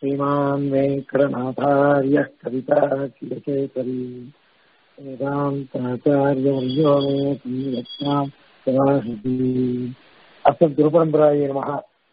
श्रीमान् वेङ्कटनाथार्यः कविताखिलकेसरी वेदान्ताचार्यवर्यो मे संयत्नां सदाहृति அசத் குருபரம்பராய நமக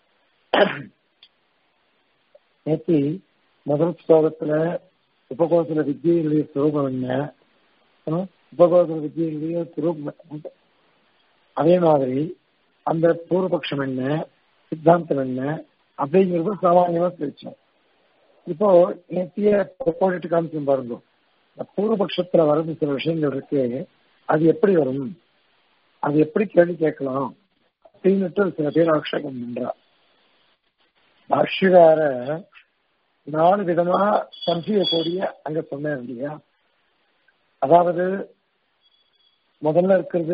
நேற்று முதல் ஸ்லோகத்துல உபகோசல வித்தியினுடைய சுரூபம் என்ன ஆ, உபகோசல வித்தியினுடைய சுரூபம் அதே மாதிரி அந்த பூர்வபக்ஷம் என்ன சித்தாந்தம் என்ன அப்படிங்கிறது சாமானியமா பிரிச்சோம் இப்போ நேத்திய போட்டுட்டு காமிச்சு பாருங்க இந்த பூர்வபக்ஷத்துல வரது சில விஷயங்கள் இருக்கு அது எப்படி வரும் அது எப்படி கேள்வி கேட்கலாம் அப்படின்னுட்டு சில பேர் ஆக்ஷேபம் பண்றா பாஷ்யகார நாலு விதமா சம்சியக்கூடிய அங்க சொன்னேன் இல்லையா அதாவது முதல்ல இருக்கிறது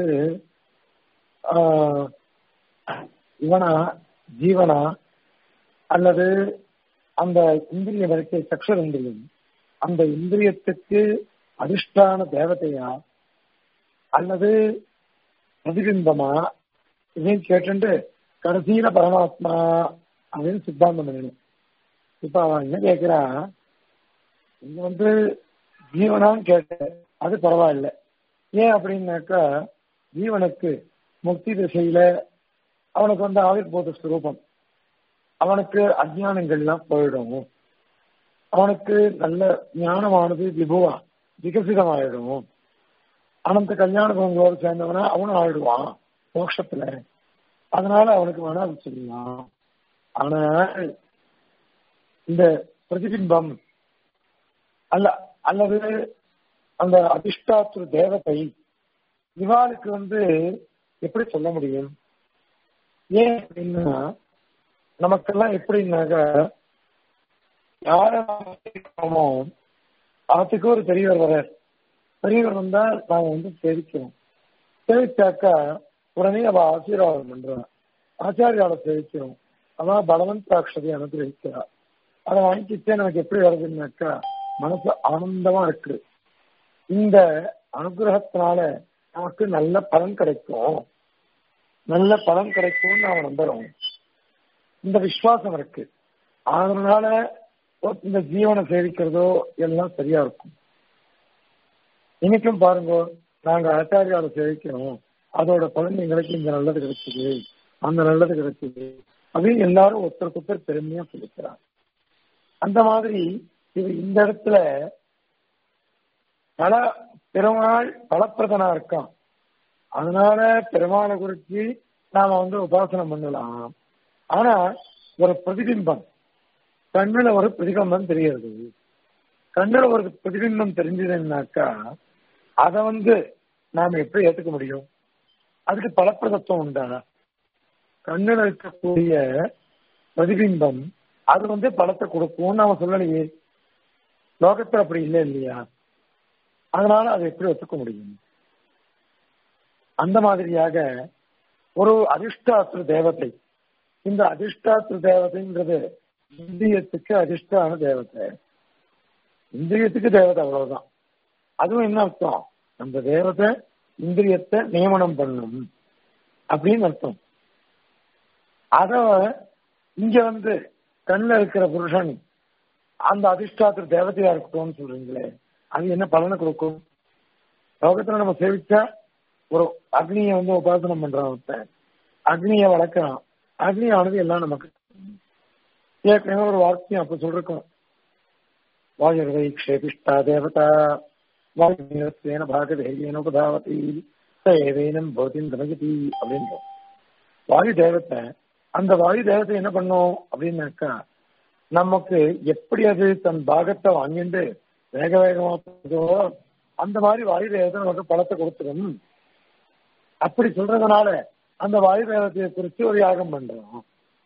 ஆஹ், இவனா ஜீவனா அல்லது அந்த இந்திரிய வரிசை சக்ஷர் இந்திரியம் அந்த இந்திரியத்துக்கு அதிஷ்டான தேவதையா அல்லது பிரதிபிம்பமா இதையும் கேட்டுட்டு கடைசியில பரமாத்மா அப்படின்னு சித்தாந்தம் பண்ணணும் இப்ப அவன் என்ன கேட்கிறா இங்க வந்து ஜீவனான்னு கேட்ட அது பரவாயில்ல ஏன் அப்படின்னாக்கா ஜீவனுக்கு முக்தி திசையில அவனுக்கு வந்து ஆவிர்போத ஸ்வரூபம் அவனுக்கு அஜ்ஞானங்கள்லாம் போயிடும் அவனுக்கு நல்ல ஞானமானது விபுவா விகசிதமாயிடும் அனந்த கல்யாண குணங்களோடு சேர்ந்தவனா அவனும் ஆயிடுவான் மோட்சத்துல அதனால அவனுக்கு வேணா அது சொல்லலாம் ஆனால் இந்த பிரதிபிம்பம் அல்ல அல்லது அந்த அதிஷ்டாத்து தேவதை இவாளுக்கு வந்து எப்படி சொல்ல முடியும் ஏன் அப்படின்னா நமக்கெல்லாம் எப்படின்னாக்கா யார நாமோ அதுக்கு ஒரு பெரியவர் வர்றார் பெரியவர் வந்தா நாம வந்து சேவிக்கிறோம் சேவிச்சாக்கா உடனே அவ ஆசீர்வாதம் பண்றான் ஆச்சாரியால சேவிக்கிறோம் அவன் பலவந்தாட்சதை அனுகிரகிக்கிறா அதை வாங்கிக்கிட்டே நமக்கு எப்படி வருதுன்னாக்கா மனசு ஆனந்தமா இருக்கு இந்த அனுகிரகத்தினால நமக்கு நல்ல பலன் கிடைக்கும் நல்ல பலன் கிடைக்கும்னு நாம நம்புறோம் இந்த விசுவாசம் இருக்கு அதனால இந்த ஜீவனை சேவிக்கிறதோ எல்லாம் சரியா இருக்கும் இன்னைக்கும் பாருங்க நாங்க ஆச்சாரியாவை சேவிக்கிறோம் அதோட பலன் எங்களுக்கு இந்த நல்லது கிடைச்சது அந்த நல்லது கிடைச்சது அப்படின்னு எல்லாரும் ஒருத்தருக்கு ஒருத்தர் பெருமையா சொல்லிக்கிறாங்க அந்த மாதிரி இது இந்த இடத்துல பல பெருமாள் பலப்பிரதனா இருக்கான் அதனால பெருமாளை குறிச்சு நாம வந்து உபாசனம் பண்ணலாம் ஆனா ஒரு பிரதிபிம்பம் கண்ணுல ஒரு பிரதிபிம்பம் தெரிகிறது கண்ணுல ஒரு பிரதிபிம்பம் தெரிஞ்சதுன்னாக்கா அதை வந்து நாம எப்படி ஏத்துக்க முடியும் அதுக்கு பலப்பிரதத்துவம் உண்டா கண்ணுல இருக்கக்கூடிய பிரதிபிம்பம் அது வந்து பலத்தை கொடுக்கும்னு நாம சொல்லலையே லோகத்துல அப்படி இல்லை இல்லையா அதனால அதை எப்படி ஒத்துக்க முடியும் அந்த மாதிரியாக ஒரு அதிர்ஷ்டாத்திர தேவதை இந்த அதிர்ஷ்டாத்திர தேவதைங்கிறது இந்திரியத்துக்கு அதிர்ஷ்டான தேவதை இந்திரியத்துக்கு தேவதை அவ்வளவுதான் அதுவும் என்ன அர்த்தம் அந்த தேவதை இந்திரியத்தை நியமனம் பண்ணும் அப்படின்னு அர்த்தம் அத இங்க வந்து கண்ணில் இருக்கிற புருஷன் அந்த அதிர்ஷ்டாத்திர தேவதையா இருக்கட்டும்னு சொல்றீங்களே அது என்ன பலனை கொடுக்கும் லோகத்துல நம்ம சேவிச்சா ஒரு அக்னியை வந்து உபாசனம் பண்றான் ஒருத்தன் அக்னியை வளர்க்கிறான் அக்னியானது எல்லாம் நமக்கு ஏற்கனவே ஒரு வாக்கியம் அப்ப சொல்றோம் வாயுர்வை க்ஷேபிஷ்டா தேவதா வாயுன பாகதேவியன உபதாவதி ஏவேனம் போதின் தமகதி அப்படின்றோம் வாயு தேவத்தை அந்த வாயு தேவத்தை என்ன பண்ணும் அப்படின்னாக்கா நமக்கு எப்படி அது தன் பாகத்தை வாங்கிட்டு வேக வேகமா போகுதோ அந்த மாதிரி வாயு தேவத்தை நமக்கு பழத்தை கொடுத்துடும் அப்படி சொல்றதுனால அந்த வாயு தேவத்தையை குறித்து ஒரு யாகம் பண்றோம்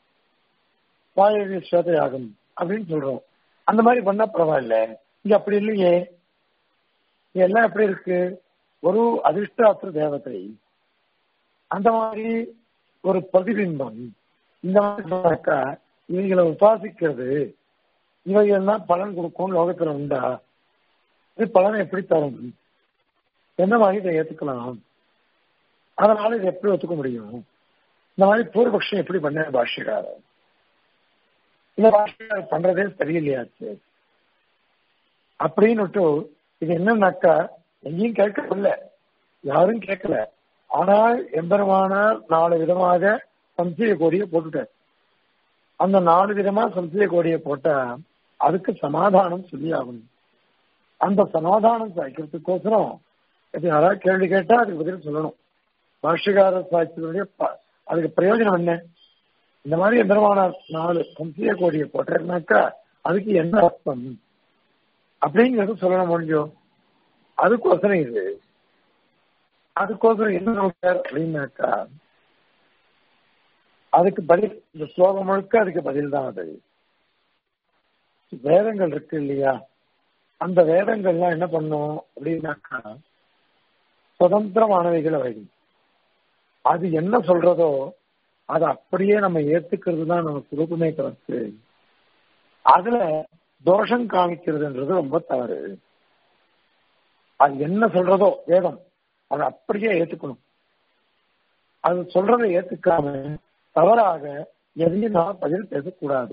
வாயு ஸ்வேத யாகம் அப்படின்னு சொல்றோம் அந்த மாதிரி பண்ணா பரவாயில்ல இங்க அப்படி இல்லையே இங்க எல்லாம் எப்படி இருக்கு ஒரு அதிர்ஷ்டாத்திர தேவதை அந்த மாதிரி ஒரு பிரதிபிம்பம் இந்த மாதிரி சொன்னாக்கா இவைகளை உபாசிக்கிறது இவைகள்லாம் பலன் கொடுக்கும் லோகத்துல உண்டா இது பலனை எப்படி தரும் என்ன மாதிரி இதை ஏத்துக்கலாம் அதனால இதை எப்படி ஒத்துக்க முடியும் இந்த மாதிரி பூர்வபக்ஷம் எப்படி பண்ண பாஷ்யக்காரர் இந்த பாஷ்யக்காரர் பண்றதே சரியில்லையாச்சு அப்படின்னுட்டு இது என்னன்னாக்கா எங்கேயும் கேட்கவில்லை யாரும் கேட்கல ஆனால் எம்பெருமானார் நாலு விதமாக சம்சய கோடியை போட்டுட்டார் அந்த நாலு விதமா சம்சய கோடியை போட்டா அதுக்கு சமாதானம் சொல்லி ஆகணும் அந்த சமாதானம் சாய்க்கிறதுக்கோசரம் இப்ப யாராவது கேள்வி கேட்டா அதுக்கு பதில் சொல்லணும் பாஷ்யகார சாட்சியனுடைய அதுக்கு பிரயோஜனம் என்ன இந்த மாதிரி எம்பெருமானார் நாலு சம்சய கோடியை போட்டாருனாக்கா அதுக்கு என்ன அர்த்தம் அப்படிங்கிறது சொல்லணும் முடியும் அதுக்கோசரம் இது அதுக்கோசரம் என்ன சொல்றார் அப்படின்னாக்கா அதுக்கு பதில் இந்த ஸ்லோகம் முழுக்க அதுக்கு பதில் தான் அது வேதங்கள் இருக்கு இல்லையா அந்த வேதங்கள்லாம் என்ன பண்ணும் அப்படின்னாக்கா சுதந்திரமானவைகள் அவைகள் அது என்ன சொல்றதோ அதை அப்படியே நம்ம ஏத்துக்கிறது தான் நம்ம சுரூபமே கலந்து அதுல தோஷம் காமிக்கிறதுன்றது ரொம்ப தவறு அது என்ன சொல்றதோ வேதம் அதை அப்படியே ஏத்துக்கணும் அது சொல்றதை ஏத்துக்காம தவறாக எதையும் நான் பதில் பேசக்கூடாது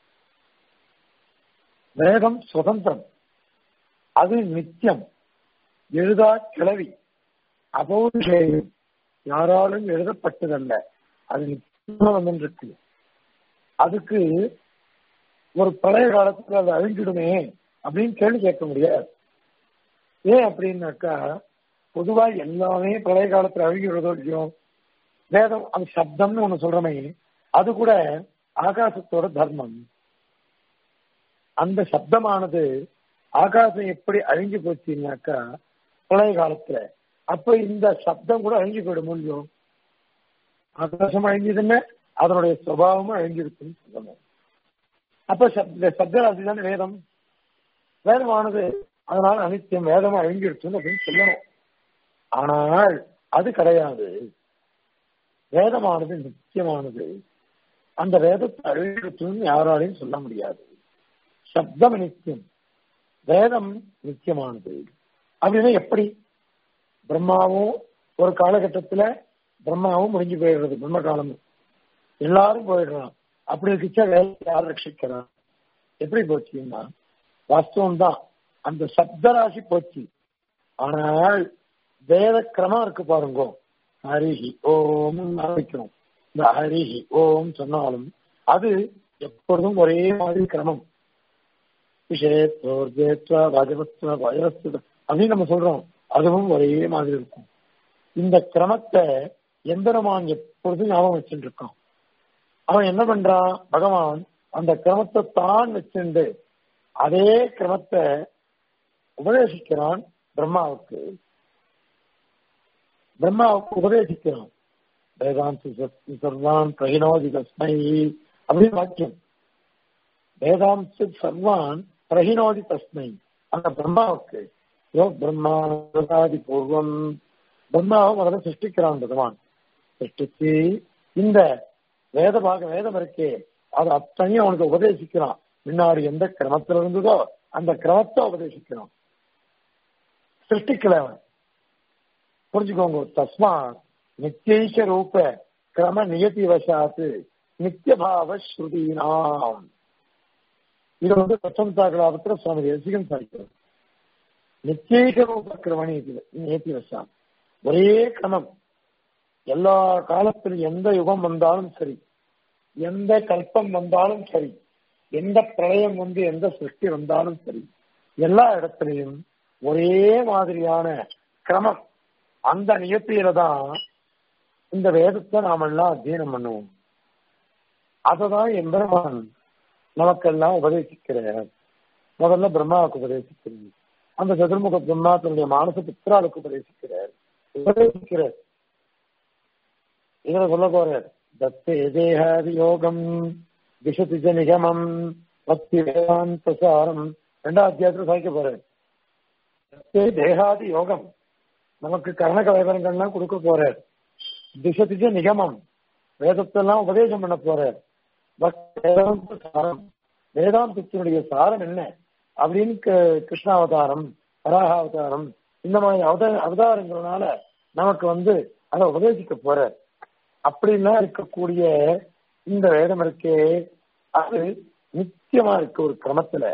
வேதம் சுதந்திரம் அது நித்தியம் எழுதா கிளவி அபௌஷேயம் யாராலும் எழுதப்பட்டதல்ல அது நிச்சயமா வந்துருக்கு அதுக்கு ஒரு பழைய காலத்துல அது அழிஞ்சிடுமே அப்படின்னு கேள்வி கேட்க முடியாது ஏன் அப்படின்னாக்கா பொதுவா எல்லாமே பழைய காலத்துல அழுகிறதோ இல்லையோ வேதம் அந்த சப்தம்னு ஒண்ணு சொல்றமே அது கூட ஆகாசத்தோட தர்மம் அந்த சப்தமானது ஆகாசம் எப்படி அழிஞ்சு போச்சுன்னாக்கா பழைய காலத்துல அப்ப இந்த சப்தம் கூட அழிஞ்சு போயிடும் முடியும் ஆகாசம் அழிஞ்சதுன்னு அதனுடைய சுவாவமும் அழிஞ்சிருக்குன்னு சொல்லணும் அப்ப சப்த சப்தராசி தானே வேதம் வேதமானது அதனால அனித்தியம் வேதமா அழிஞ்சிருச்சுன்னு அப்படின்னு சொல்லணும் ஆனால் அது கிடையாது வேதமானது நித்தியமானது அந்த வேதத்தை அழிஞ்சிருச்சுன்னு யாராலையும் சொல்ல முடியாது சப்தம் நித்தியம் வேதம் நித்தியமானது அப்படின்னா எப்படி பிரம்மாவும் ஒரு காலகட்டத்துல பிரம்மாவும் முடிஞ்சு போயிடுறது பிரம்ம காலம் எல்லாரும் போயிடுறான் அப்படி இருந்துச்சா வேலை யார் ரட்சிக்கிறான் எப்படி போச்சுன்னா வாஸ்தவம் தான் அந்த சப்தராசி போச்சு ஆனால் வேத கிரமம் இருக்கு பாருங்க ஹரிஹி ஓம் ஆரம்பிக்கணும் இந்த ஹரிஹி ஓம் சொன்னாலும் அது எப்பொழுதும் ஒரே மாதிரி கிரமம் விஷயத்தோர்ஜேத்வா வாஜபத்வா வயவஸ்து அப்படின்னு நம்ம சொல்றோம் அதுவும் ஒரே மாதிரி இருக்கும் இந்த கிரமத்தை எந்திரமான் எப்பொழுதும் ஞாபகம் வச்சுட்டு இருக்கான் அவன் என்ன பண்றான் பகவான் அந்த கிரமத்தை தான் வச்சுண்டு அதே கிரமத்தை உபதேசிக்கிறான் பிரம்மாவுக்கு பிரம்மாவுக்கு உபதேசிக்கிறான் வேதாந்த சர்வான் பிரகினோதி தஸ்மை அப்படின்னு வாக்கியம் வேதாந்த சர்வான் பிரகினோதி தஸ்மை அந்த பிரம்மாவுக்கு யோ பிரம்மாதி பூர்வம் பிரம்மாவை முதல்ல சிருஷ்டிக்கிறான் பகவான் சிருஷ்டிச்சு இந்த வேத பாக வேதம் இருக்கே அது அத்தனையும் அவனுக்கு உபதேசிக்கிறான் முன்னாடி எந்த கிரமத்தில் இருந்ததோ அந்த கிரமத்தை உபதேசிக்கிறான் சிருஷ்டிக்கல அவன் புரிஞ்சுக்கோங்க தஸ்மா நித்தியைக்க ரூப கிரம நியதி வசாத்து நித்தியபாவ ஸ்ருதீனாம் இது வந்து பத்தொன்பதாகலாபத்துல சுவாமி ரசிகன் சாதிக்கிறது நித்தியைக ரூப கிரமணி நியதி வசாம் ஒரே கிரமம் எல்லா காலத்திலும் எந்த யுகம் வந்தாலும் சரி எந்த கல்பம் வந்தாலும் சரி எந்த பிரளயம் வந்து எந்த சிருஷ்டி வந்தாலும் சரி எல்லா இடத்துலையும் ஒரே மாதிரியான கிரமம் அந்த நியத்தியில தான் இந்த வேதத்தை நாம எல்லாம் அத்தியனம் பண்ணுவோம் அததான் எம்பெருமான் நமக்கெல்லாம் உபதேசிக்கிறார் முதல்ல பிரம்மாவுக்கு உபதேசிக்கிறார் அந்த சதுர்முக பிரம்மா தன்னுடைய மானச புத்திராளுக்கு உபதேசிக்கிறார் உபதேசிக்கிறார் இதுல சொல்ல போறார் தத்தே தேகாதி யோகம் திசதிஜ நிகமம் பக்தி வேதாந்த சாரம் ரெண்டாம் அத்தியாயத்துல சாய்க்க போறார் தத்தே தேகாதி யோகம் நமக்கு கரணக விவரங்கள்லாம் கொடுக்க போறார் திசதிஜ நிகமம் வேதத்தெல்லாம் உபதேசம் பண்ண போறார் வேதாந்த சாரம் வேதாந்தத்தினுடைய சாரம் என்ன அப்படின்னு கிருஷ்ணாவதாரம் வராகாவதாரம் இந்த மாதிரி அவத அவதாரங்கள்னால நமக்கு வந்து அதை உபதேசிக்க போறார் அப்படின்னா இருக்கக்கூடிய இந்த வேதம் இருக்கே அது நித்தியமா இருக்கு ஒரு கிரமத்துல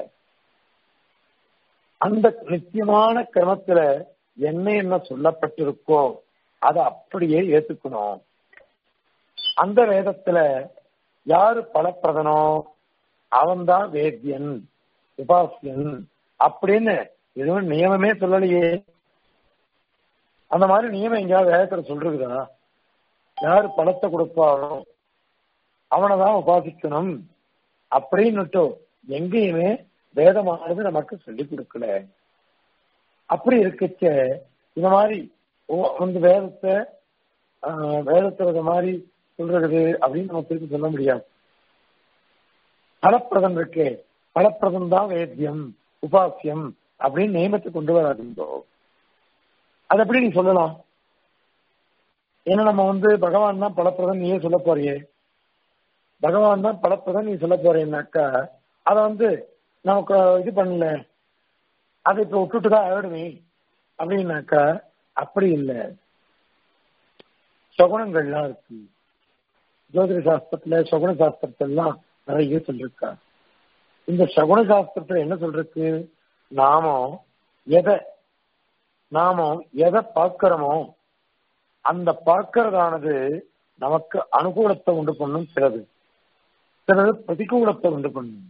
அந்த நித்தியமான கிரமத்துல என்ன என்ன சொல்லப்பட்டிருக்கோ அதை அப்படியே ஏத்துக்கணும் அந்த வேதத்துல யாரு பலப்பிரதனோ அவன்தான் வேத்தியன் உபாசியன் அப்படின்னு எதுவும் நியமமே சொல்லலையே அந்த மாதிரி நியமம் எங்கேயாவது வேதத்துல சொல்றதுதா யாரு பழத்தை கொடுப்பாரோ அவனைதான் உபாசிக்கணும் அப்படின்னுட்டு எங்கேயுமே வேதமானது நமக்கு சொல்லிக் கொடுக்கல அப்படி இருக்கச்ச இந்த மாதிரி ஓ- அந்த வேதத்தை ஆஹ், வேதத்துல இந்த மாதிரி சொல்றது அப்படின்னு நம்ம திருப்பி சொல்ல முடியாது பலப்பிரதம் இருக்கே பலப்பிரதம் தான் வேத்தியம் உபாசியம் அப்படின்னு நியமத்தை கொண்டு வராதுங்கோ அது எப்படி நீ சொல்லலாம் ஏன்னா நம்ம வந்து பகவான் தான் பலப்பிரதம் நீயே சொல்ல போறியே பகவான் தான் பலப்பிரதம் நீ சொல்ல போறேன்னாக்கா அதை வந்து நமக்கு இது பண்ணல அதை இப்ப விட்டுட்டு தான் ஆயிடுமே அப்படின்னாக்கா அப்படி இல்லை சகுனங்கள்லாம் இருக்கு ஜோதிட சாஸ்திரத்துல சகுன சாஸ்திரத்திலாம் நிறைய சொல்லிருக்கா இந்த சகுன சாஸ்திரத்துல என்ன சொல்றதுக்கு நாம எதை நாம எதை பார்க்கிறோமோ அந்த பார்க்கறதானது நமக்கு அனுகூலத்தை உண்டு பண்ணும் சிலது சிலது பிரதிகூலத்தை உண்டு பண்ணும்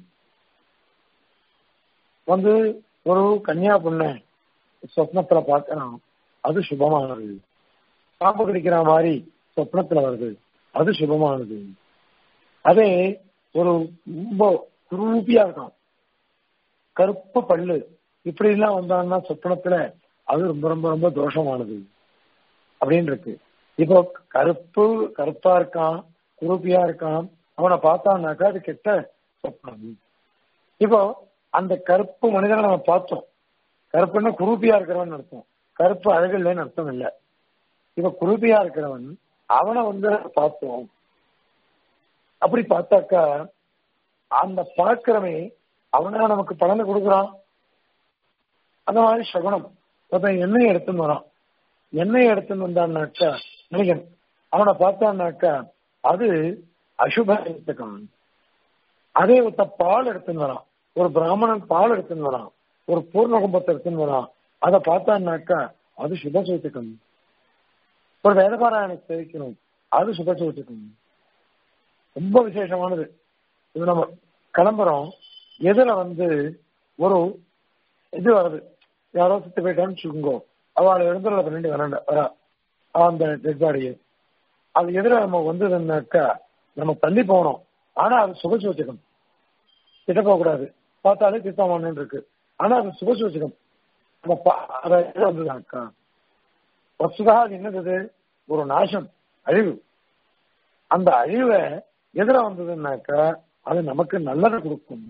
வந்து ஒரு கன்னியா பொண்ண சொப்னத்துல பார்க்கறான் அது சுபமானது பாம்பு கடிக்கிற மாதிரி சொப்னத்துல வருது அது சுபமானது அதே ஒரு ரொம்ப குரூப்பியா இருக்கும் கருப்பு பல்லு இப்படி எல்லாம் வந்தான்னா சொப்பனத்துல அது ரொம்ப ரொம்ப ரொம்ப தோஷமானது அப்படின்னு இருக்கு இப்போ கருப்பு கருப்பா இருக்கான் குரூப்பியா இருக்கான் அவனை பார்த்தான்னாக்கா அது கெட்ட சொப்பனம் இப்போ அந்த கருப்பு மனிதனை நம்ம பார்த்தோம் கருப்புன்னா குரூப்பியா இருக்கிறவன் அர்த்தம் கருப்பு அழகு இல்லைன்னு அர்த்தம் இல்லை இப்ப குரூப்பியா இருக்கிறவன் அவனை வந்து பார்த்தோம் அப்படி பார்த்தாக்கா அந்த பார்க்கிறவே அவனா நமக்கு பலனை கொடுக்குறான் அந்த மாதிரி சகுனம் ஒருத்தன் எண்ணெய் எடுத்துன்னு வரான் எண்ணெய் எடுத்துன்னு வந்தான்னாக்கா மனிதன் அவனை பார்த்தான்னாக்கா அது அசுப சிந்தகம் அதே ஒருத்த பால் எடுத்துன்னு வரான் ஒரு பிராமணன் பால் எடுத்துன்னு வரான் ஒரு பூர்ண கும்பத்தை எடுத்துன்னு வரான் அதை பார்த்தான்னாக்கா அது சுப சூச்சகம் ஒரு வேதபாராயணத்தை சேவிக்கணும் அது சுப சூச்சகம் ரொம்ப விசேஷமானது இது நம்ம கிளம்புறோம் எதிர வந்து ஒரு இது வருது யாரோ சுத்து போயிட்டான்னு வச்சுக்கோங்க அவளை எழுந்துள்ள பண்ணிட்டு வரண்ட வரா அந்த டெட் பாடியை அது எதிர நம்ம வந்ததுன்னாக்கா நம்ம தள்ளி போகணும் ஆனா அது சுகசூச்சகம் கிட்ட போக கூடாது பார்த்தாலே சித்தமானு இருக்கு ஆனா அது சுகசூச்சகம் நம்ம பா- அதை எதிர வந்ததுனாக்கா வசுதா அது என்னது ஒரு நாசம் அழிவு அந்த அழிவை எதிர வந்ததுன்னாக்கா அது நமக்கு நல்லதை கொடுக்கும்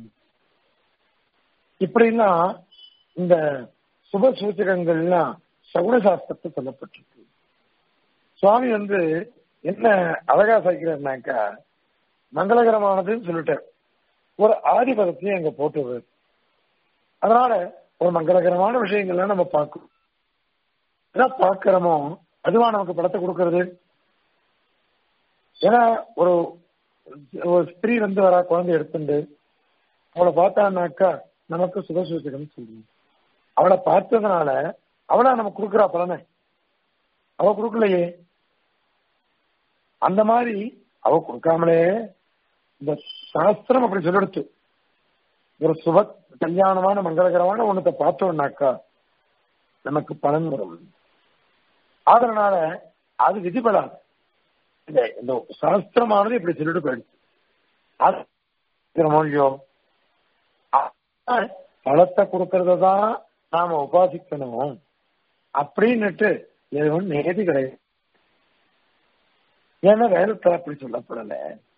இப்படின்னா இந்த சுப சூச்சகங்கள்லாம் சகுன சாஸ்திரத்தை சொல்லப்பட்டிருக்கு சுவாமி வந்து என்ன அழகா சாய்க்கிறாருனாக்கா மங்களகரமானதுன்னு சொல்லிட்டார் ஒரு ஆதிபதத்தையும் அங்க போட்டுருவார் அதனால ஒரு மங்களகரமான விஷயங்கள்லாம் நம்ம பார்க்கணும் என்ன பார்க்கிறோமோ அதுவா நமக்கு படத்தை கொடுக்கறது ஏன்னா ஒரு ஒரு ஸ்திரீ வந்து வரா குழந்தை எடுத்துண்டு அவளை பார்த்தான்னாக்கா நமக்கு சுகசூச்சகம் சொல்லுவோம் அவளை பார்த்ததுனால அவளா நமக்கு கொடுக்குறா பலனை அவ கொடுக்கலையே அந்த மாதிரி அவ கொடுக்காமலே இந்த சாஸ்திரம் அப்படி சொல்லிடுச்சு ஒரு சுப கல்யாணமான மங்களகரமான ஒண்ணத்தை பார்த்தோம்னாக்கா நமக்கு பலன் வரும் அதனால அது விதிபடாது இந்த இந்த சாஸ்திரமானது இப்படி சொல்லிட்டு போயிடுச்சு அது மொழியோ பழத்தை கொடுக்கறத தான் நாம உபாசிக்கணும் அப்படின்னுட்டு எதுவும் நேதி கிடையாது ஏன்னா வேதத்துல அப்படி சொல்லப்படல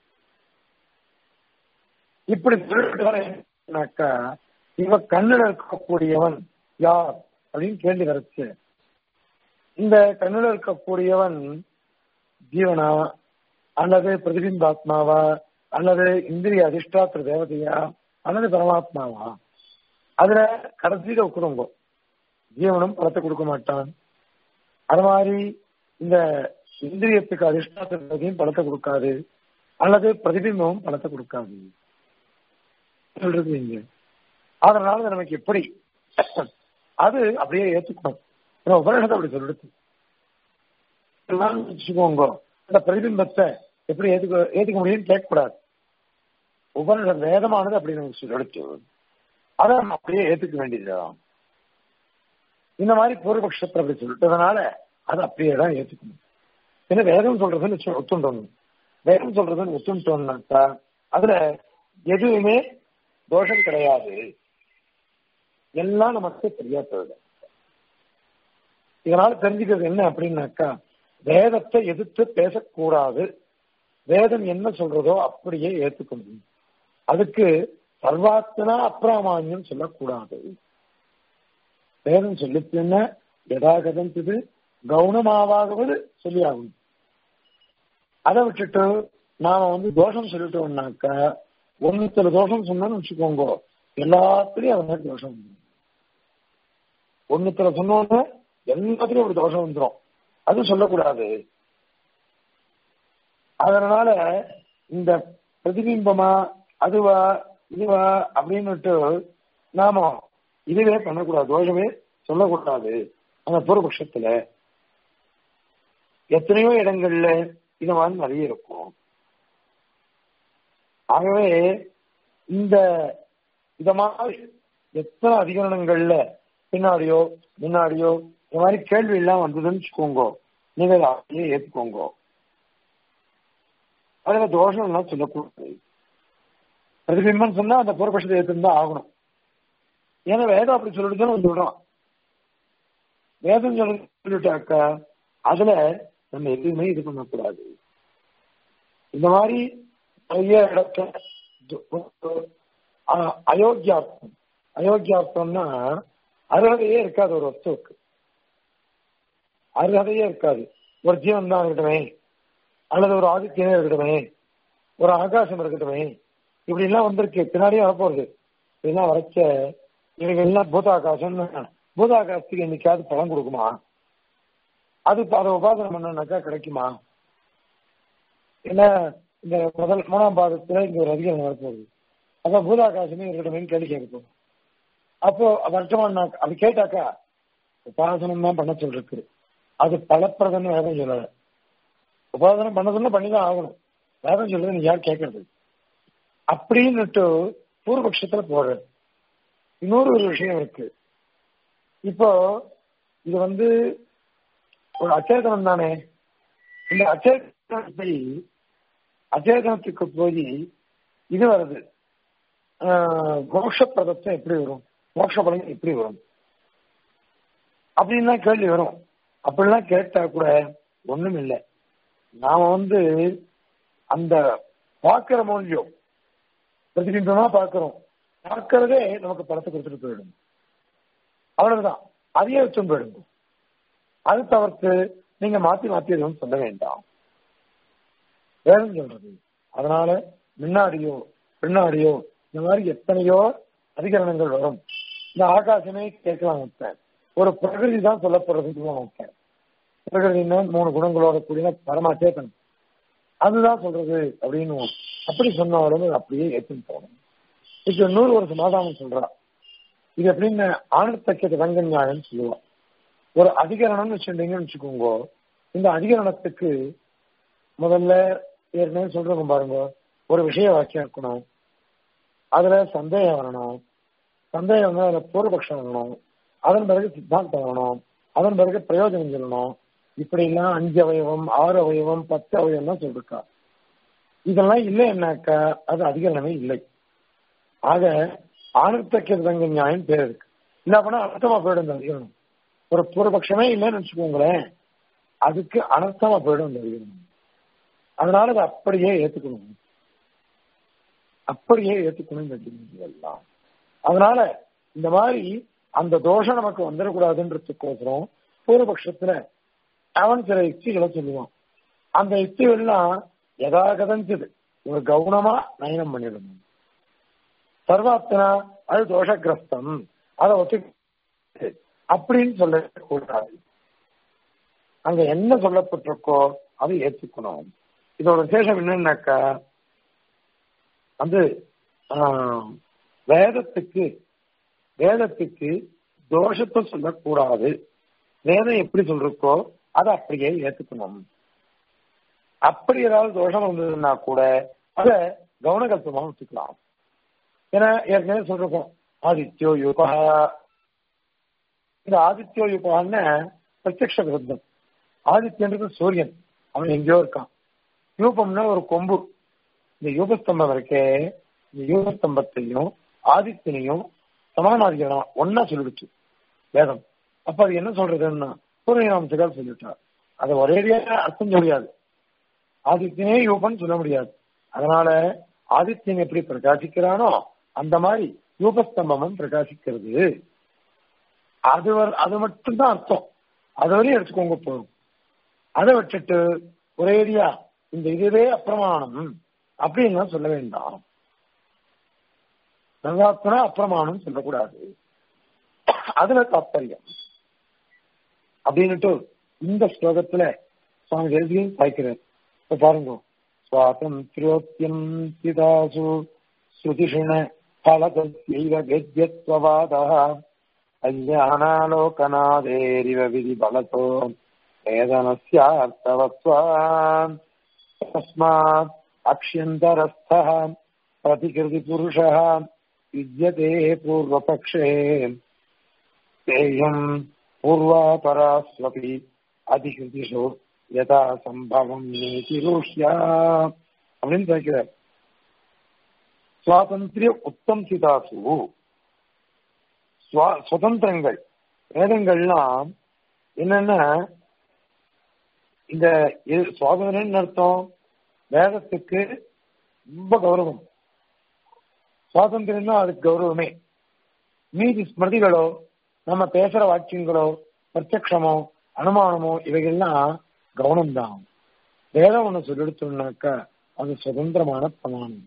இப்படி சொல்லிட்டு வரேன்னாக்கா இவ கண்ணுல இருக்கக்கூடியவன் யார் அப்படின்னு கேள்வி வரச்சு இந்த கண்ணுல இருக்கக்கூடியவன் ஜீவனா அல்லது பிரதிபிம்பாத்மாவா அல்லது இந்திரிய அதிஷ்டாத்திர தேவதையா அல்லது பரமாத்மாவா அதுல கடைசியில உட்கிறவங்க ஜீவனும் பலத்தை கொடுக்க மாட்டான் அது மாதிரி இந்த இந்திரியத்துக்கு அதிஷ்டாத்திரத்தையும் பலத்தை கொடுக்காது அல்லது பிரதிபிம்பமும் பலத்தை கொடுக்காது சொல்றது இங்க அதனால அது நமக்கு எப்படி அது அப்படியே ஏத்துக்கணும் ஏன்னா உபநிஷத்தை அப்படி சொல்லிடுது எல்லாரும் வச்சுக்கோங்க அந்த பிரதிபிம்பத்தை எப்படி ஏத்துக்க ஏத்துக்க முடியும்னு கேட்கக்கூடாது உபநிஷ வேதமானது அப்படி நமக்கு சொல்லிடுச்சு அதை நம்ம அப்படியே ஏத்துக்க வேண்டியதுதான் இந்த மாதிரி பூர்வபக்ஷத்தை அப்படி சொல்லிட்டதுனால அதை அப்படியே தான் ஏத்துக்கணும் ஏன்னா வேதம் சொல்றதுன்னு வச்சு ஒத்துண்டோம் வேதம் சொல்றதுன்னு ஒத்துண்டோம்னாக்கா அதுல எதுவுமே தோஷம் கிடையாது எல்லாம் நமக்கு தெரியாதது இதனால தெரிஞ்சுக்கிறது என்ன அப்படின்னாக்கா வேதத்தை எதிர்த்து பேசக்கூடாது வேதம் என்ன சொல்றதோ அப்படியே ஏத்துக்கணும் அதுக்கு சர்வாத்மனா அப்பிராமான்யம் சொல்லக்கூடாது வேதம் சொல்லிச்சுன்னா எதாகதஞ்சது கவுனமாவாகுவது சொல்லி ஆகணும் அதை விட்டுட்டு நாம வந்து தோஷம் சொல்லிட்டோம்னாக்கா ஒன்னுத்துல தோஷம் சொன்னோம்னு வச்சுக்கோங்க எல்லாத்துலயும் அது மாதிரி தோஷம் வந்துடும் ஒன்னுத்துல சொன்னோன்னு எல்லாத்துலயும் ஒரு தோஷம் வந்துடும் அது சொல்லக்கூடாது அதனால இந்த பிரதிபிம்பமா அதுவா இதுவா அப்படின்னுட்டு நாம இதுவே பண்ணக்கூடாது தோஷமே சொல்லக்கூடாது அந்த பூர்வபக்ஷத்துல எத்தனையோ இடங்கள்ல இது மாதிரி நிறைய இருக்கும் ஆகவே இந்த இத மாதிரி எத்தனை அதிகரணங்கள்ல பின்னாடியோ முன்னாடியோ இந்த மாதிரி கேள்வி எல்லாம் வந்ததுன்னு வச்சுக்கோங்க நீங்க அதை அப்படியே ஏத்துக்கோங்க அதுல தோஷம் எல்லாம் சொல்லக்கூடாது பிரதிபிம்பம் சொன்னா அந்த பூர்வபட்சத்தை ஏத்துன்னு ஆகணும் ஏன்னா வேதம் அப்படி சொல்லிட்டுதான் சொல்றோம் வேதம் சொல்லிட்டாக்கா அதுல நம்ம எதுவுமே இது பண்ணக்கூடாது இந்த மாதிரி நிறைய இடத்த அயோக்கியார்த்தம் அயோக்கியார்த்தம்னா அருகதையே இருக்காது ஒரு வஸ்துவுக்கு அருகதையே இருக்காது ஒரு ஜீவன் தான் இருக்கட்டுமே அல்லது ஒரு ஆதித்யனே இருக்கட்டுமே ஒரு ஆகாசம் இருக்கட்டுமே இப்படி எல்லாம் வந்திருக்கு பின்னாடியே வரப்போறது இதெல்லாம் வரைச்ச இவங்க எல்லாம் பூதாகாசம்னு பூதாகாசத்துக்கு என்னைக்காவது பலம் கொடுக்குமா அது அதை உபாசனை பண்ணனாக்கா கிடைக்குமா ஏன்னா இந்த முதல் மூணாம் பாதத்துல இங்க ஒரு அதிகாரம் வரப்போகுது அப்ப பூதாகாசமே இருக்கட்டுமே கேள்வி கேட்கும் அப்போ வருஷமா அது கேட்டாக்கா உபாசனம் தான் பண்ண சொல்லிருக்கு அது பலப்பிரதன்னு வேதம் சொல்லல உபாசனம் பண்ணதுன்னு பண்ணிதான் ஆகணும் வேதம் சொல்றது நீ யார் கேட்கறது அப்படின்னுட்டு பூர்வபக்ஷத்துல போடுறது இன்னொரு ஒரு விஷயம் இருக்கு இப்போ இது வந்து ஒரு அச்சேதனம் தானே இந்த அச்சேதனத்தை அச்சேதனத்துக்கு போய் இது வருது மோட்ச பிரதத்தை எப்படி வரும் மோட்ச பலன் எப்படி வரும் அப்படின்லாம் கேள்வி வரும் அப்படிலாம் கேட்டா கூட ஒண்ணும் இல்லை நாம வந்து அந்த பார்க்கிற மூலியம் பிரதிபிம்பமா பார்க்கிறோம் பார்க்கறதே நமக்கு படத்தை கொடுத்துட்டு போயிடும் அவ்வளவுதான் அதையே வச்சும் போயிடும் அது தவிர்த்து நீங்க மாத்தி மாத்தி எதுவும் சொல்ல வேண்டாம் வேதம் சொல்றது அதனால முன்னாடியோ பின்னாடியோ இந்த மாதிரி எத்தனையோ அதிகரணங்கள் வரும் இந்த ஆகாசமே கேட்கலாம் வைப்பேன் ஒரு பிரகிருதி தான் சொல்லப்படுறதுக்கு வைப்பேன் பிரகிருதினா மூணு குணங்களோட கூடிய பரமாச்சேதன் அதுதான் சொல்றது அப்படின்னு அப்படி சொன்னாலும் அப்படியே ஏற்றுன்னு போகணும் இப்ப இன்னொரு ஒரு சமாதானம் சொல்றா இது எப்படின்னு ஆனத்தக்க ரங்க நியாயம் சொல்லுவா ஒரு அதிகரணம்னு வச்சுட்டீங்கன்னு வச்சுக்கோங்க இந்த அதிகரணத்துக்கு முதல்ல ஏற்கனவே சொல்றோம் பாருங்க ஒரு விஷய வாக்கியம் இருக்கணும் அதுல சந்தேகம் வரணும் சந்தேகம் வந்து அதுல பூர்வபக்ஷம் வரணும் அதன் பிறகு சித்தாந்தம் வரணும் அதன் பிறகு பிரயோஜனம் சொல்லணும் இப்படி எல்லாம் அஞ்சு அவயவம் ஆறு அவயவம் பத்து அவயவம் தான் சொல்லிருக்கா இதெல்லாம் இல்லைன்னாக்கா அது அதிகரணமே இல்லை ஆக ஆனத்தக்க நியாயம் பேர் இருக்கு இல்ல அப்படின்னா அர்த்தமா போயிடும் இந்த அதிகரணம் ஒரு பூர்வபக்ஷமே இல்லைன்னு வச்சுக்கோங்களேன் அதுக்கு அனர்த்தமா போயிடும் இந்த அதிகரணம் அதனால அதை அப்படியே ஏத்துக்கணும் அப்படியே ஏத்துக்கணும் இந்த எல்லாம் அதனால இந்த மாதிரி அந்த தோஷம் நமக்கு வந்துடக்கூடாதுன்றதுக்கோசரம் பூர்வபக்ஷத்துல அவன் சில யுக்திகளை சொல்லுவான் அந்த யுக்திகள்லாம் எதாகதஞ்சது ஒரு கவுனமா நயனம் பண்ணிடணும் சர்வாத்தனா அது தோஷகிரஸ்தம் அதை ஒத்து அப்படின்னு சொல்லக்கூடாது அங்க என்ன சொல்லப்பட்டிருக்கோ அதை ஏற்றுக்கணும் இதோட விசேஷம் என்னன்னாக்கா வந்து வேதத்துக்கு வேதத்துக்கு தோஷத்தை சொல்லக்கூடாது வேதம் எப்படி சொல்றக்கோ அதை அப்படியே ஏத்துக்கணும் அப்படி ஏதாவது தோஷம் வந்ததுன்னா கூட அதை கவனகல்பமா வச்சுக்கலாம் ஏன்னா ஏற்கனவே சொல்றோம் ஆதித்யோ யுகா இந்த ஆதித்யோ யுகான்னு பிரத்யக்ஷ விருத்தம் ஆதித்யன்றது சூரியன் அவன் எங்கேயோ இருக்கான் யூபம்னா ஒரு கொம்பு இந்த யூபஸ்தம்பம் இருக்கே இந்த யூபஸ்தம்பத்தையும் ஆதித்யனையும் சமானாதிகரணம் ஒன்னா சொல்லிடுச்சு வேதம் அப்ப அது என்ன சொல்றதுன்னா சூரியநாமத்துக்காக சொல்லிட்டார் அதை ஒரேடியா அர்த்தம் சொல்ல முடியாது ஆதித்யனே யூபன் சொல்ல முடியாது அதனால ஆதித்யன் எப்படி பிரகாசிக்கிறானோ அந்த மாதிரி யூபஸ்தம்பமும் பிரகாசிக்கிறது அது வர- அது மட்டும்தான் அர்த்தம் அது வரையும் எடுத்துக்கோங்க போதும் அதை விட்டுட்டு ஒரேடியா இந்த இதுவே அப்பிரமாணம் அப்படின்னு சொல்ல வேண்டாம் சர்வாத்மனா அப்பிரமாணம் சொல்லக்கூடாது அதுல தாத்பரியம் அப்படின்னுட்டு இந்த ஸ்லோகத்துல சுவாமி தேசியம் சாய்க்கிறார் இப்ப பாருங்க சுவாதந்திரியோத்தியம் சிதாசு ஸ்ருதிஷுண பலதஸ்யைவ கத்யத்வவாதः அஞ்ஞானாலோகநாதேரிவ விதி பலதோ வேதனஸ்யார்த்தவத்வான் தஸ்மாத் அக்ஷ்யந்தரஸ்தः प्रतिकृतिपुरुषः विद्यते पूर्वपक्षे तेयम् पूर्वापरास्वपि அதிகிருதிஷோ யதா சம்பவம் நீதி ரூஷ்யா அப்படின்னு கேட்கிறார் சுவாதந்திரிய உத்தம் சிதாசு சுவா- சுதந்திரங்கள் வேதங்கள்லாம் என்னன்னா இந்த இது சுவாதந்திரம்னு அர்த்தம் வேதத்துக்கு ரொம்ப கௌரவம் சுவாதந்திரம் தான் அதுக்கு கௌரவமே மீதி ஸ்மிருதிகளோ நம்ம பேசுற வாக்கியங்களோ பிரத்யக்ஷமோ அனுமானமோ இவைகள்லாம் கவனம் தான் வேதம் ஒண்ணு சொல்லிடுத்தோம்னாக்கா அது சுதந்திரமான பிரமாணம்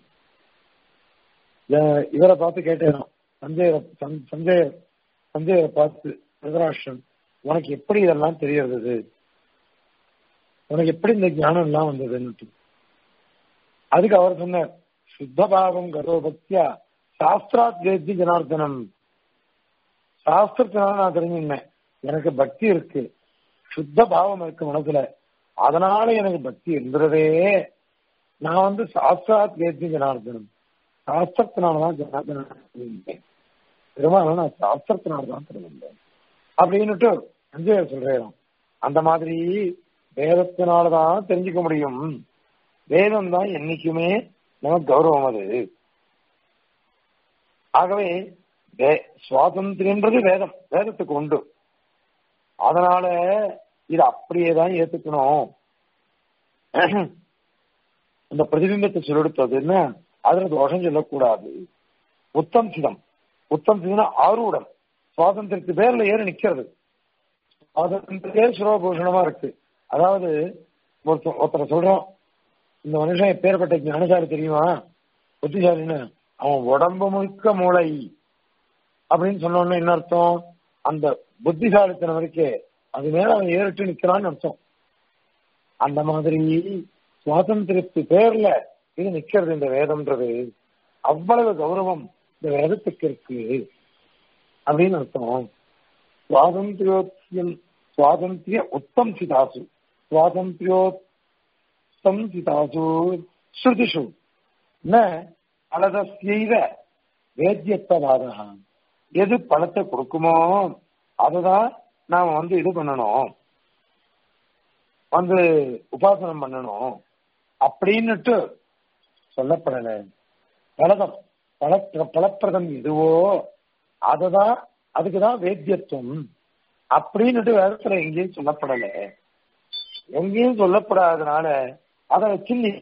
இத- இவரை பார்த்து கேட்டேன் சஞ்சய சஞ்சய சஞ்சயரை பார்த்து திருதராஷ்டிரன் உனக்கு எப்படி இதெல்லாம் தெரியறது உனக்கு எப்படி இந்த ஞானம் எல்லாம் வந்ததுன்னு அதுக்கு அவர் சொன்னார் சுத்த பாவம் கரோபக்தியா சாஸ்திராத் வேத்தி ஜனார்தனம் சாஸ்திரத்தினால நான் தெரிஞ்சுனேன் எனக்கு பக்தி இருக்கு சுத்த பாவம் இருக்கு மனசுல அதனால எனக்கு பக்தி இருந்துறதே நான் வந்து சாஸ்திராத் வேத்தி ஜனார்தனம் சாஸ்திரத்தினாலதான் ஜனார்தனம் தெரிஞ்சுக்கிட்டேன். பெருமாள் நான் சாஸ்திரத்தினாலதான் தெரிஞ்சுட்டேன் அப்படின்னுட்டு சஞ்சயர் சொல்றேன் அந்த மாதிரி வேதத்தினாலதான் தெரிஞ்சுக்க முடியும் வேதம் தான் என்னைக்குமே நமக்கு கௌரவம் அது ஆகவே வே- சுவாதந்திரம்ன்றது வேதம் வேதத்துக்கு உண்டு அதனால இது அப்படியே தான் ஏத்துக்கணும் இந்த பிரதிபிம்பத்தை சொல்லெடுத்ததுன்னா அதுல தோஷம் சொல்லக்கூடாது உத்தம் சிதம் உத்தம் சிதம் ஆரூடம் சுவாதந்திரத்து பேர்ல ஏறி நிக்கிறது சுவாதந்திரத்தே சுரபூஷணமா இருக்கு அதாவது ஒருத்தர் ஒருத்தரை சொல்றோம் இந்த மனுஷன் எப்பேற்பட்ட ஞானசாலி தெரியுமா புத்திசாலின்னு அவன் உடம்பு முழுக்க மூளை அப்படின்னு சொன்னோன்னு என்ன அர்த்தம் அந்த புத்திசாலித்தனம் இருக்கே அது மேல அவன் ஏறிட்டு நிக்கிறான்னு அர்த்தம் அந்த மாதிரி சுவாதந்திரத்து பேர்ல இது நிக்கிறது இந்த வேதம்ன்றது அவ்வளவு கௌரவம் இந்த வேதத்துக்கு இருக்கு அப்படின்னு அர்த்தம் சுவாதந்திரியோத்தியம் சுவாதந்திரிய உத்தம் சிதாசு சுவாதந்திரியோத்தம் சிதாசு ஸ்ருதிஷு ந பலதஸ்யைவ வேத்தியத்தவாதா எது பணத்தை கொடுக்குமோ அதுதான் நாம வந்து இது பண்ணணும் வந்து உபாசனம் பண்ணணும் அப்படின்னுட்டு சொல்லப்படல பலதம் பல பலப்பிரதம் எதுவோ அதுதான் அதுக்குதான் வேத்தியத்துவம் அப்படின்னுட்டு வேதத்துல எங்கேயும் சொல்லப்படல எங்கேயும் சொல்லப்படாதனால அதை வச்சு நீ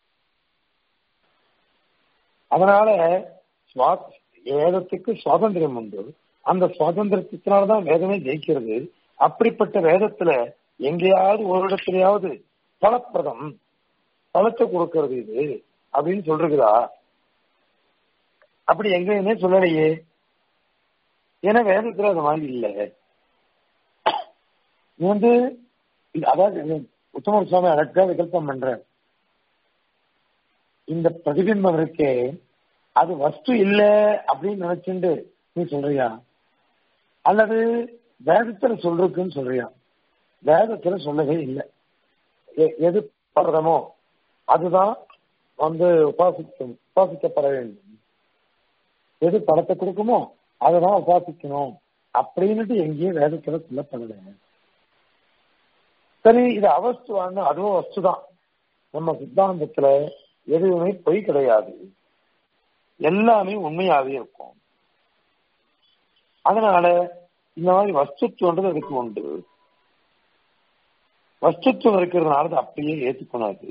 அதனால சுவா- வேதத்துக்கு சுவாதந்திரம் உண்டு அந்த சுவாதந்திரத்தினால்தான் வேதமே ஜெயிக்கிறது அப்படிப்பட்ட வேதத்துல எங்கேயாவது ஒரு இடத்துலயாவது பலப்பிரதம் பலத்தை கொடுக்கறது இது அப்படின்னு சொல்றதுதா அப்படி எங்கேயுமே சொல்லலையே ஏன்னா வேதத்துல அது மாதிரி இல்லை இது வந்து இது அதாவது உத்தமர் சுவாமி அழகா விகல்பம் பண்ற இந்த பிரதிபிம்பம் இருக்கே அது வஸ்து இல்ல அப்படின்னு நினைச்சுண்டு நீ சொல்றியா அல்லது வேதத்துல சொல்றதுன்னு சொல்றியா வேதத்துல சொல்லவே இல்லை எ- எது படுறமோ அதுதான் வந்து உபாசிக்கும் உபாசிக்கப்பட வேண்டும் எது படத்தை கொடுக்குமோ அதுதான் உபாசிக்கணும் அப்படின்னுட்டு எங்கேயும் வேதத்துல சொல்லப்படல சரி இது அவஸ்துவான்னு அதுவும் வஸ்துதான் நம்ம சித்தாந்தத்துல எதுவுமே பொய் கிடையாது எல்லாமே உண்மையாவே இருக்கும் அதனால இந்த மாதிரி வஸ்துத்துவன்றது அதுக்கு உண்டு வஸ்துத்துவம் இருக்கிறதுனால அதை அப்படியே ஏத்துக்கணும் அது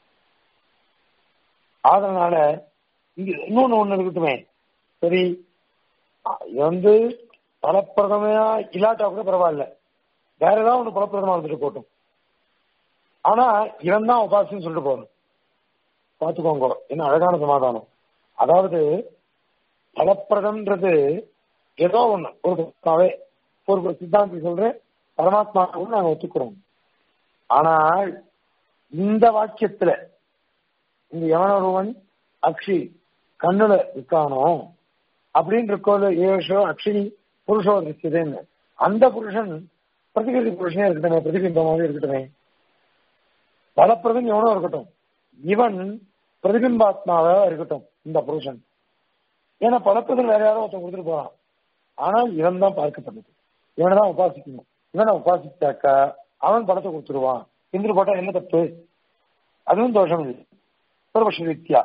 அதனால இங்க இன்னொன்னு ஒண்ணு இருக்கட்டுமே சரி அ- இது வந்து பலப்பிரதமையா இல்லாட்டா கூட பரவாயில்ல வேற ஏதாவது ஒண்ணு பலப்பிரதமா இருந்துட்டு போட்டும் ஆனா இவன் தான் உபாசின்னு சொல்லிட்டு போகணும் பாத்துக்கோங்க என்ன அழகான சமாதானம் அதாவது பலப்பிரதம்ன்றது ஏதோ ஒண்ணு ஒரு பக்காவே ஒரு சித்தாந்தி சொல்றேன் பரமாத்மாவும் நாங்க ஒத்துக்கிறோம் ஆனால் இந்த வாக்கியத்துல இந்த எவனொருவன் அக்ஷி கண்ணுல இருக்கானோ அப்படின்னு இருக்கோல ஏஷோ அக்ஷினி புருஷோ இருக்குதுன்னு அந்த புருஷன் பிரதிகிருதி புருஷனே இருக்கட்டுமே பிரதிபிம்பமாவே இருக்கட்டுமே பலப்பிரதம் எவனோ இருக்கட்டும் இவன் பிரதிபிம்பாத்மாவா இருக்கட்டும் இந்த புருஷன் ஏன்னா பலப்பிரதம் வேற யாரோ ஒருத்தன் கொடுத்துட்டு போறான் ஆனால் இவன் தான் பார்க்கப்பட்டது இவனை தான் உபாசிக்கணும் இவனை உபாசிச்சாக்கா அவன் படத்தை கொடுத்துருவான் இந்திர போட்டா என்ன தப்பு அதுவும் தோஷம் இல்லை பூர்வபக்ஷ ரீத்யா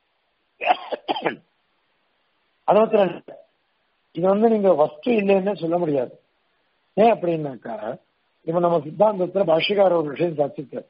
அது மாத்திரம் இல்ல. இது வந்து நீங்க வஸ்து இல்லைன்னு சொல்ல முடியாது ஏன் அப்படின்னாக்கா இப்ப நம்ம சித்தாந்தத்துல பாஷ்யக்கார ஒரு விஷயம் சாட்சிக்க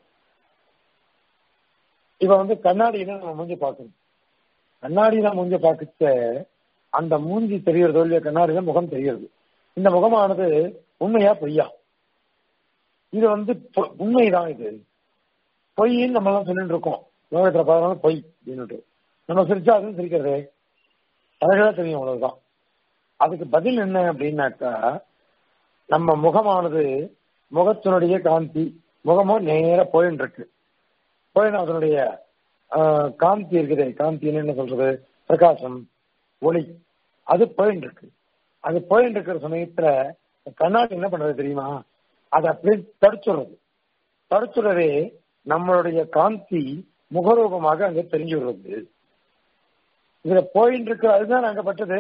இப்ப வந்து கண்ணாடியில நம்ம மூஞ்சி பார்க்கணும் கண்ணாடியில மூஞ்சி பார்க்கச்ச அந்த மூஞ்சி தெரியறதோ இல்லையா கண்ணாடியில முகம் தெரியுது இந்த முகமானது உண்மையா பொய்யா இது வந்து பொ- உண்மைதான் இது பொய்ன்னு நம்ம எல்லாம் சொல்லிட்டு இருக்கோம் லோகத்துல பார்க்கணும் பொய் அப்படின்னுட்டு நம்ம சிரிச்சா அதுவும் சிரிக்கிறதே அழகா தெரியும் அவ்வளவுதான் அதுக்கு பதில் என்ன அப்படின்னாக்கா நம்ம முகமானது முகத்தினுடைய காந்தி முகமும் நேரா போயின்னு இருக்கு போயின்னு அதனுடைய ஆஹ், காந்தி இருக்குதே காந்தின்னு என்ன சொல்றது பிரகாசம் ஒளி அது போயின்னு இருக்கு அது போயின்னு இருக்கிற சமயத்துல கண்ணாடி என்ன பண்றது தெரியுமா அதை அப்படியே தடுத்துடுறது தடுத்துடவே நம்மளுடைய காந்தி முகரூபமாக அங்க தெரிஞ்சு விடுறது இதுல போயின்னு இருக்கு அதுதான் அங்க பட்டது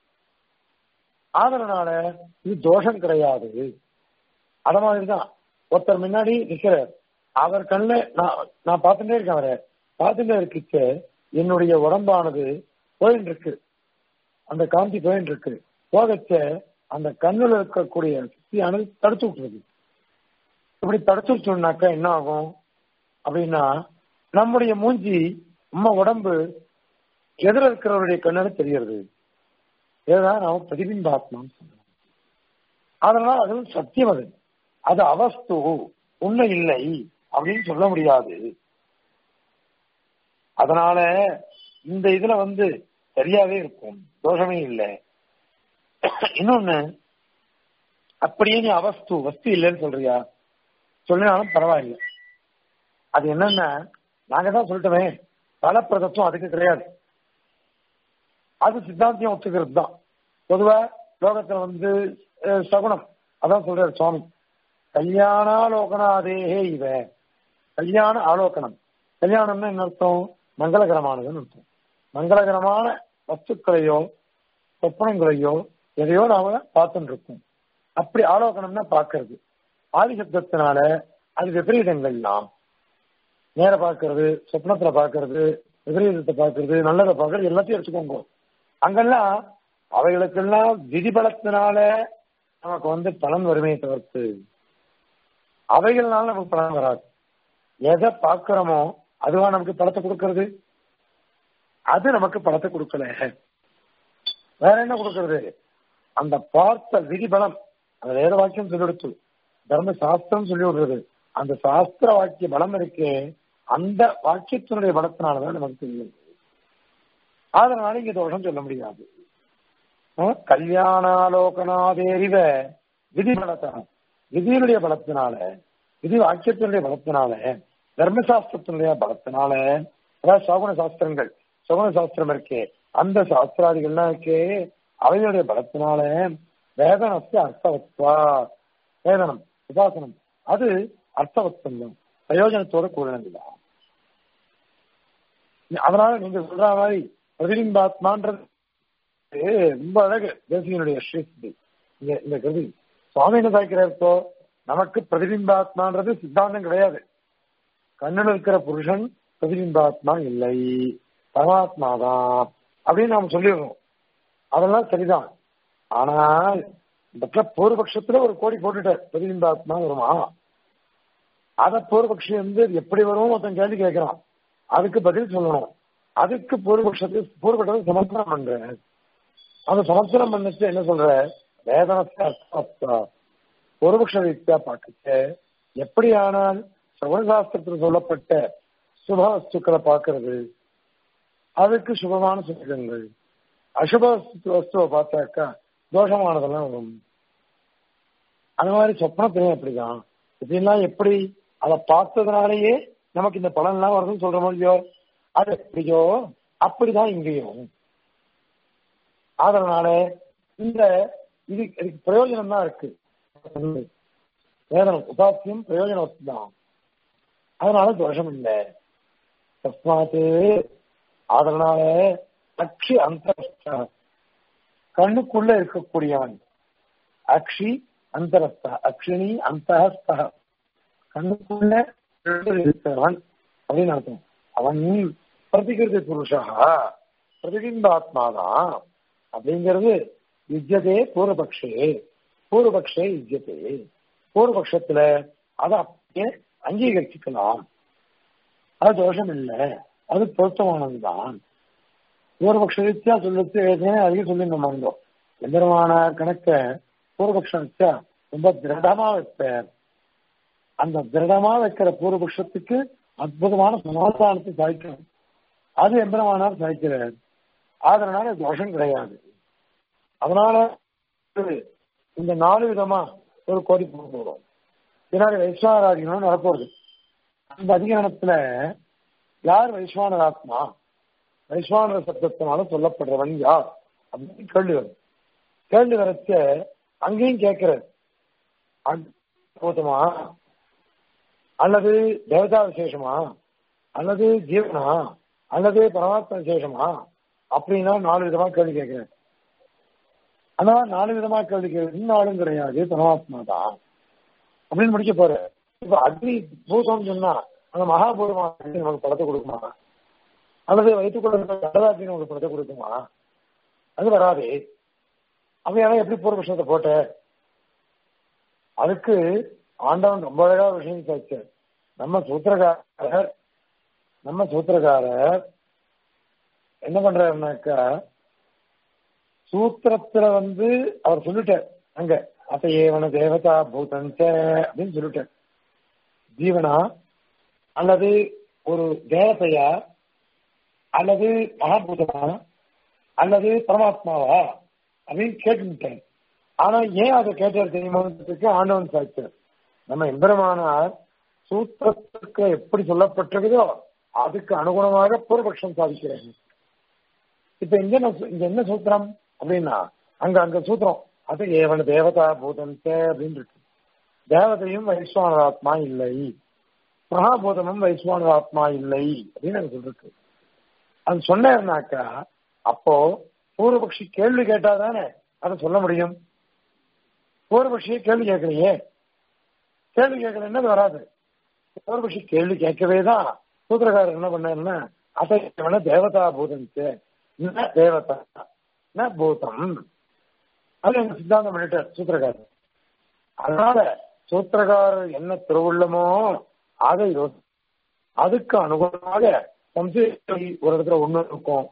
ஆதரனால இது தோஷம் கிடையாது அத மாதிரிதான் ஒருத்தர் முன்னாடி நிக்கிறார் அவர் கண்ணுல நான் நான் பார்த்துட்டே இருக்கேன் அவரை பார்த்துட்டே இருக்கிச்ச என்னுடைய உடம்பானது போயின்னு இருக்கு அந்த காந்தி போயின்னு இருக்கு போகச்ச அந்த கண்ணுல இருக்கக்கூடிய சக்தியானது தடுத்து விட்டுருது இப்படி தடுத்து விட்டோம்னாக்கா என்ன ஆகும் அப்படின்னா நம்முடைய மூஞ்சி நம்ம உடம்பு எதிர இருக்கிறவருடைய கண்ணால தெரியறது இதுதான் நாம பிரதிபிம்பாத்மான்னு சொல்றோம் அதனால அது சத்தியம் அது அது அவஸ்து உண்மை இல்லை அப்படின்னு சொல்ல முடியாது அதனால இந்த இதுல வந்து சரியாவே இருக்கும் தோஷமே இல்லை இன்னொன்னு அப்படியே நீ அவஸ்து வஸ்து இல்லைன்னு சொல்றியா சொல்லினாலும் பரவாயில்லை அது என்னன்னா நாங்க தான் சொல்லிட்டோமே பலப்பிரதத்துவம் அதுக்கு கிடையாது அது சித்தாந்தியம் ஒத்துக்கிறது தான் பொதுவா லோகத்துல வந்து அஹ், சகுனம் அதான் சொல்றாரு சுவாமி கல்யாணாலோகனாதேகே இவ கல்யாண ஆலோகனம் கல்யாணம்னா என்ன அர்த்தம் மங்களகரமானதுன்னு அர்த்தம் மங்களகரமான வஸ்துக்களையோ சொப்பனங்களையோ எதையோ நாம பார்த்துட்டு இருக்கோம் அப்படி ஆலோகனம்னா பார்க்கிறது ஆதிசப்தத்தினால அது விபரீதங்கள்லாம் நேர பார்க்கறது சொப்னத்துல பார்க்கறது விபரீதத்தை பார்க்கறது நல்லதை பார்க்கறது எல்லாத்தையும் எடுத்துக்கோங்க அங்கெல்லாம் அவைகளுக்கெல்லாம் விதிபலத்தினால நமக்கு வந்து பலன் வருமே தவிர்த்து அவைகள்னால நமக்கு பலன் வராது எதை பார்க்கிறோமோ அதுவா நமக்கு பலத்தை கொடுக்கறது அது நமக்கு பலத்தை கொடுக்கல வேற என்ன கொடுக்கறது அந்த பார்த்த விதிபலம் அந்த வேத வாக்கியம் சொல்லி கொடுத்து தர்ம சாஸ்திரம் சொல்லி விடுறது அந்த சாஸ்திர வாக்கிய பலம் இருக்கே அந்த வாக்கியத்தினுடைய பலத்தினாலதான் நமக்கு தெரியும் அதனால இங்க தோஷம் சொல்ல முடியாது அஹ் கல்யாணாலோகனாதேரிவ விதி பலத்தான் விதியினுடைய பலத்தினால விதி வாக்கியத்தினுடைய பலத்தினால தர்மசாஸ்திரத்தினுடைய பலத்தினால அதாவது சகுன சாஸ்திரங்கள் சகுன சாஸ்திரம் இருக்கே அந்த சாஸ்திராதிகள்லாம் இருக்கே அவைகளுடைய பலத்தினால வேதனத்து அர்த்தவத்வா வேதனம் உபாசனம் அது அர்த்தவத்தம் தான் பிரயோஜனத்தோட கூடினதுதான் அதனால நீங்க சொல்ற மாதிரி பிரதிபிம்பாத்மான்றது ரொம்ப அழகு தேசியனுடைய ஸ்ரீஸ்தி இந்த இந்த கருதி சுவாமி என்ன சாய்க்கிறார்த்தோ நமக்கு பிரதிபிம்பாத்மான்றது சித்தாந்தம் கிடையாது கண்ணில் இருக்கிற புருஷன் பிரதிபிம்பாத்மா இல்லை பரமாத்மா தான் அப்படின்னு நாம சொல்லிடுறோம் அதெல்லாம் சரிதான் ஆனால் மற்ற பூர்வபக்ஷத்துல ஒரு கோடி போட்டுட்டார் பிரதிபிம்பாத்மா வருமா அத பூர்வபக்ஷி வந்து எப்படி வரும் ஒருத்தன் கேள்வி கேட்கிறான் அதுக்கு பதில் சொல்லணும் அதுக்கு பூர்வபக்ஷத்துக்கு பூர்வபக்ஷத்துக்கு சமர்ப்பணம் பண்றேன் அந்த சமர்ப்பணம் பண்ணிச்சு என்ன சொல்ற வேதனத்தை அர்த்தம் பூர்வபக்ஷ ரீதியா பார்க்க எப்படியானால் சகுனசாஸ்திரத்தில் சொல்லப்பட்ட சுப வஸ்துக்களை பார்க்கறது அதுக்கு சுபமான சுத்தங்கள் அசுப வஸ்துவை பார்த்தாக்கா தோஷமானதெல்லாம் வரும் அந்த மாதிரி சொப்னத்திலையும் அப்படிதான் இப்படிலாம் எப்படி அதை பார்த்ததுனாலேயே நமக்கு இந்த பலன்லாம் வருதுன்னு சொல்ற இல்லையோ அது எப்படியோ அப்படிதான் இங்கேயும் அதனால இந்த இது இதுக்கு பிரயோஜனம் தான் இருக்கு வேதனம் உபாசியம் பிரயோஜனம் தான் அதனால தோஷம் இல்லை தஸ்மாத்து அதனால அக்ஷி அந்த கண்ணுக்குள்ள இருக்கக்கூடியவன் அக்ஷி அந்தரஸ்த அக்ஷினி அந்தஹஸ்த கண்ணுக்குள்ள இருக்கிறவன் அப்படின்னு அர்த்தம் அவன் பிரதிகிருதி புருஷா பிரதிபிம்பாத்மாதான் அப்படிங்கிறது யுஜ்யதே பூர்வபக்ஷே பூர்வபக்ஷே யுஜ்யதே பூர்வபக்ஷத்துல அதை அப்படியே அங்கீகரிச்சுக்கலாம் அது தோஷம் இல்லை அது பொருத்தமானதுதான் பூர்வபக்ஷ ரீதியா சொல்லிட்டு ஏற்கனவே அதிகம் சொல்லி நம்ம வந்தோம் எந்திரமான கணக்க பூர்வபக்ஷம் வச்சா ரொம்ப திருடமா வைப்பார் அந்த திருடமா வைக்கிற பூர்வபக்ஷத்துக்கு அற்புதமான சமாதானத்தை சாய்க்கணும் அது எம்பெருமானார் சாய்க்கிறார் அதனால தோஷம் கிடையாது அதனால இந்த நாலு விதமா ஒரு கோடி போகிறோம் பின்னாடி வைஸ்வாராதினம் நடப்போகுது அந்த அதிகரணத்துல யார் வைஸ்வானர் ஆத்மா வைஸ்வானர சப்தத்தினால சொல்லப்படுறவன் யார் அப்படின்னு கேள்வி வரும் கேள்வி வரச்ச அங்கேயும் கேட்கிறார் பூதமா அல்லது தேவதா விசேஷமா அல்லது ஜீவனா அல்லது பரமாத்மா விசேஷமா அப்படின்னா நாலு விதமா கேள்வி கேட்கிறேன் ஆனா நாலு விதமா கேள்வி கேட்க நாளும் கிடையாது பரமாத்மா தான் அப்படின்னு முடிக்க போற இப்ப அக்னி பூதம் சொன்னா அந்த மகாபூதமா நமக்கு படத்தை கொடுக்குமா அல்லது வைத்துக்கொள்ள கடதாட்சி நமக்கு படத்தை கொடுக்குமா அது வராது அவன் எப்படி பூர்வபட்சத்தை போட்ட அதுக்கு ஆண்டவன் ரொம்ப அழகா விஷயம் சாச்சார் நம்ம சூத்திரகாரர் நம்ம சூத்திரகாரர் என்ன பண்றாருனாக்கா சூத்திரத்துல வந்து அவர் சொல்லிட்டார் அங்க அப்ப ஏவன தேவதா பூதஞ்ச அப்படின்னு சொல்லிட்டார் ஜீவனா அல்லது ஒரு தேவதையா அல்லது மகாபூதமா அல்லது பரமாத்மாவா அப்படின்னு கேட்டுட்டேன் ஆனா ஏன் அதை கேட்டார் தெரியுமான்றதுக்கு ஆண்டவன் சாய்ச்சார் நம்ம எம்பெருமானார் சூத்திரத்துக்கு எப்படி சொல்லப்பட்டிருக்குதோ அதுக்கு அனுகுணமாக பூர்வபக்ஷம் சாதிக்கிறாங்க இப்ப இங்க இங்க என்ன சூத்திரம் அப்படின்னா அங்க அங்க சூத்திரம் அது ஏவன தேவதா பூதந்த அப்படின்னு இருக்கு தேவதையும் வைஸ்வானராத்மா இல்லை மகாபூதமும் வைஸ்வானராத்மா இல்லை அப்படின்னு எனக்கு சொல்லிருக்கு அது சொன்னாக்கா அப்போ பூர்வபக்ஷி கேள்வி கேட்டாதானே அதை சொல்ல முடியும் பூர்வபக்ஷியை கேள்வி கேட்கலையே கேள்வி கேட்கலன்னா அது வராது பூர்வபக்ஷி கேள்வி கேட்கவே தான் சூத்திரக்காரர் என்ன பண்ணாருன்னா அசைவன தேவதா பூதன்ட்டு ந தேவதா ந பூதம் அது எங்க சித்தாந்தம் பண்ணிட்டார் சூத்திரக்காரர் அதனால சூத்திரக்காரர் என்ன திருவுள்ளமோ அதை அதுக்கு அனுகுணமாக சம்சேஷி ஒரு இடத்துல ஒண்ணு இருக்கும்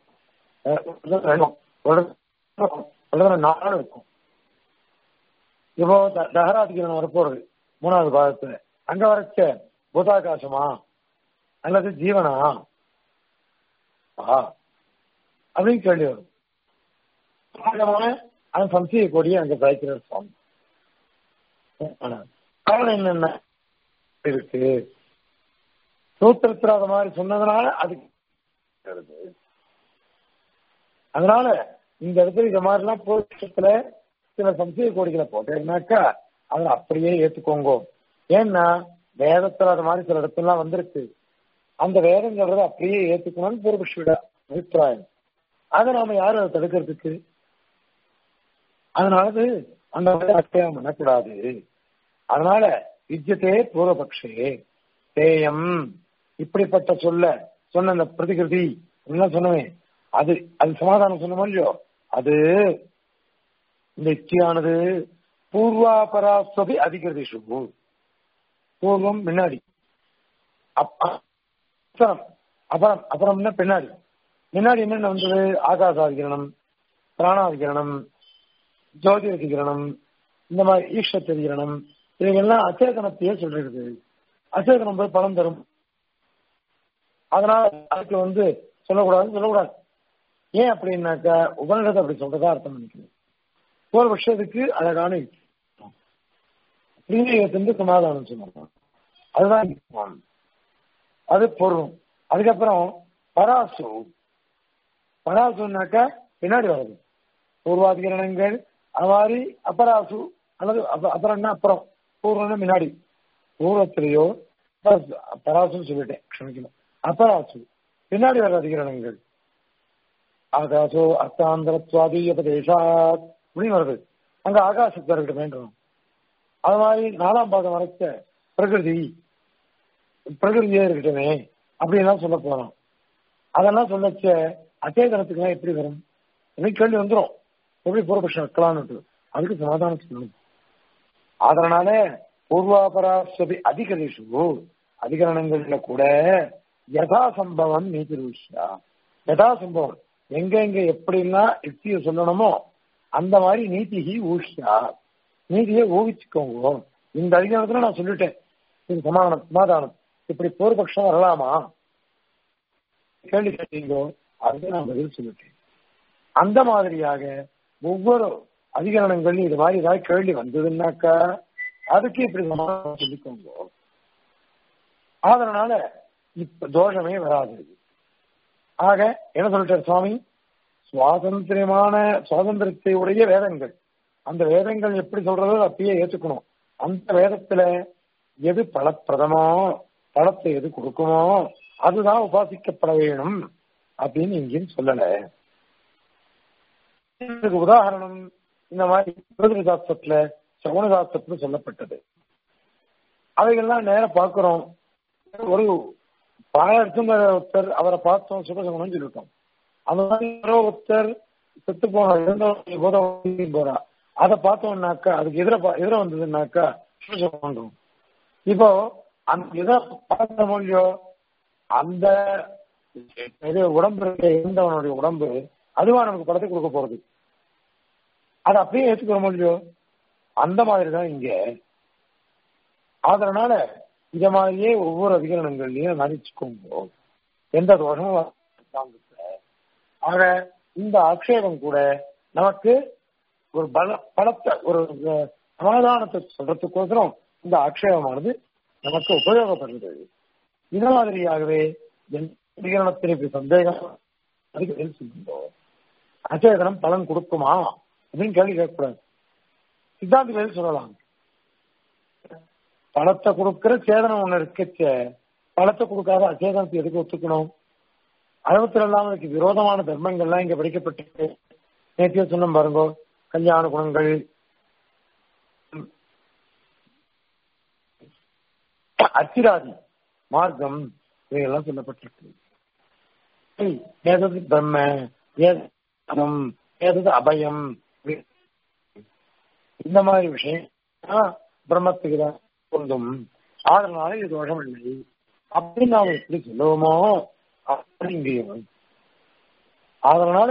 ஒரு இடத்துல நாலு இருக்கும் இப்போ தகராதிகரன் வரப்போறது மூணாவது பாகத்துல அங்க வரைச்ச பூதாகாசமா அல்லது ஜீவனா அப்படின்னு கேள்வி வரும் அவன் சம்சய கொடியை அங்க சாய்க்கிறார் சுவாமி காரணம் என்னென்ன இருக்கு சூத்திரத்தில் அது மாதிரி சொன்னதுனால அது அதனால இந்த இடத்துல இந்த மாதிரிலாம் போஷத்துல சில சம்சய கோடிகளை போட்டேன்னாக்கா அதை அப்படியே ஏத்துக்கோங்க ஏன்னா வேதத்துல அது மாதிரி சில இடத்துலாம் வந்திருக்கு அந்த வேதம் சொல்றதை அப்படியே ஏத்துக்கணும்னு பூர்வபக்ஷியோட அபிப்பிராயம் அதை நாம யாரும் அதை தடுக்கிறதுக்கு அதனால அந்த மாதிரி அத்தியாயம் பண்ணக்கூடாது அதனால விஜயத்தே பூர்வபக்ஷே தேயம் இப்படிப்பட்ட சொல்ல சொன்ன அந்த பிரதிகிருதி என்ன சொன்னவேன் அது அது சமாதானம் சொன்னோமோ இல்லையோ அது இந்த யுக்தியானது பூர்வாபராஸ்வதி அதிகிருதிஷு பூர்வம் முன்னாடி அப்புறம் அப்புறம் அப்புறம்னா பின்னாடி முன்னாடி என்னென்ன வந்தது ஆகாசாதிகரணம் பிராணாதிகரணம் ஜோதிரதிகரணம் இந்த மாதிரி ஈஸ்வரதிகரணம் இவைகள்லாம் அச்சேதனத்தையே சொல்றது அச்சேதனம் போய் பலன் தரும் அதனால அதுக்கு வந்து சொல்லக்கூடாதுன்னு சொல்லக்கூடாது ஏன் அப்படின்னாக்கா உபனிடத்தை அப்படி சொல்றதா அர்த்தம் பண்ணிக்கிறேன் ஒரு வருஷத்துக்கு அழகான ஸ்ரீநேகத்திலிருந்து சமாதானம் சொன்னாங்க அதுதான் அது பொருளும் அதுக்கப்புறம் பராசு பராசுனாக்கா பின்னாடி வருது பூர்வாதிகரணங்கள் அது மாதிரி அப்பராசு அல்லது அப்புறம்னா அப்புறம் பூர்வம்னா முன்னாடி பூர்வத்திலேயோ பராசுன்னு சொல்லிட்டேன் க்ஷமிக்கணும் அப்பராசு பின்னாடி வர அதிகரணங்கள் ஆகாசோ அர்த்தாந்திரத்வாதீயபதேசாத் அப்படின்னு வருது அங்க ஆகாசத்தை இருக்க வேண்டும் அது மாதிரி நாலாம் பாதம் வரைச்ச பிரகிருதி பிரகிருதியே இருக்கட்டுமே அப்படின்லாம் சொல்ல போறோம் அதெல்லாம் சொல்லச்ச அச்சேதனத்துக்குலாம் எப்படி வரும் எனக்கு கேள்வி வந்துடும் எப்படி பூர்வபக்ஷம் வைக்கலாம்னு அதுக்கு சமாதானம் சொல்லணும் அதனால பூர்வாபராஸ்வதி அதிகரிஷு அதிகரணங்கள்ல கூட யதா சம்பவம் நீதி விஷயா யதா சம்பவம் எங்க எங்க எப்படிலாம் யுக்தியை சொல்லணுமோ அந்த மாதிரி நீதிகி ஊஷியா நீதியை ஊகிச்சுக்கோங்க இந்த அதிகாரத்துல நான் சொல்லிட்டேன் இது சமாதானம் சமாதானம் இப்படி பூர்வபக்ஷம் வரலாமா கேள்வி கேட்டீங்கோ அதுக்கு நான் பதில் சொல்லிட்டேன் அந்த மாதிரியாக ஒவ்வொரு அதிகரணங்கள்லையும் இது மாதிரி ஏதாவது கேள்வி வந்ததுன்னாக்கா அதுக்கு இப்படி சமாதானம் சொல்லிக்கோங்க அதனால இப்ப தோஷமே வராது ஆக என்ன சொல்லிட்டார் சுவாமி சுவாதந்திரமான சுவாதந்திரத்தை உடைய வேதங்கள் அந்த வேதங்கள் எப்படி சொல்றதோ அப்படியே ஏற்றுக்கணும் அந்த வேதத்துல எது பலப்பிரதமோ பலத்தை எது கொடுக்குமோ அதுதான் உபாசிக்கப்பட வேணும் அப்படின்னு எங்கேயும் சொல்லல இதுக்கு உதாரணம் இந்த மாதிரி பிரதிநிதாசத்துல சகுனதாசத்துல சொல்லப்பட்டது அவைகள்லாம் நேரம் பார்க்கிறோம் ஒரு பாயர்த்துங்கிற ஒருத்தர் அவரை பார்த்தோம் சுபசகுணம் சொல்லிட்டோம் அந்த மாதிரி யாரோ ஒருத்தர் செத்து போன இருந்தவங்க போறா அதை பார்த்தோம்னாக்கா அதுக்கு எதிர எதிர வந்ததுன்னாக்கா சுபசகுணம் இப்போ அந்த இதை பார்த்த மொழியோ அந்த இது உடம்பு இருக்க இருந்தவனுடைய உடம்பு அதுவா நமக்கு படத்தை கொடுக்க போறது அதை அப்படியே ஏற்றுக்கிற மொழியோ அந்த மாதிரி தான் இங்க அதனால இத மாதிரியே ஒவ்வொரு அதிகரணங்கள்லயும் நினைச்சுக்கோங்க எந்த தோஷமும் ஆக இந்த ஆக்ஷேபம் கூட நமக்கு ஒரு பல பலத்தை ஒரு சமாதானத்தை சொல்றதுக்கோசரம் இந்த ஆக்ஷேபமானது நமக்கு உபயோகப்படுகிறது இந்த மாதிரியாகவே அதிகரணத்தில் இப்படி சந்தேகம் அதுக்கு பதில் சொல்லுவோம் அச்சேதனம் பலன் கொடுக்குமா அப்படின்னு கேள்வி கேட்கக்கூடாது சித்தாந்தி பதில் சொல்லலாம் பணத்தை கொடுக்கிற சேதனம் ஒண்ணு இருக்கச்ச பணத்தை கொடுக்காத அச்சேதனத்தை எதுக்கு ஒத்துக்கணும் அறுபத்தி ரெண்டாம் அதுக்கு விரோதமான தர்மங்கள்லாம் இங்க படிக்கப்பட்டிருக்கு நேற்றைய சொன்ன பாருங்க கல்யாண குணங்கள் அச்சிராதி மார்க்கம் இவையெல்லாம் சொல்லப்பட்டிருக்கு ஏதது பிரம்ம ஏதம் ஏதது அபயம் இந்த மாதிரி விஷயம் பிரம்மத்துக்கு தான் பொருந்தும் அதனால இது தோஷம் இல்லை அப்படின்னு நாம் எப்படி சொல்லுவோமோ அப்படி இங்கேயும் அதனால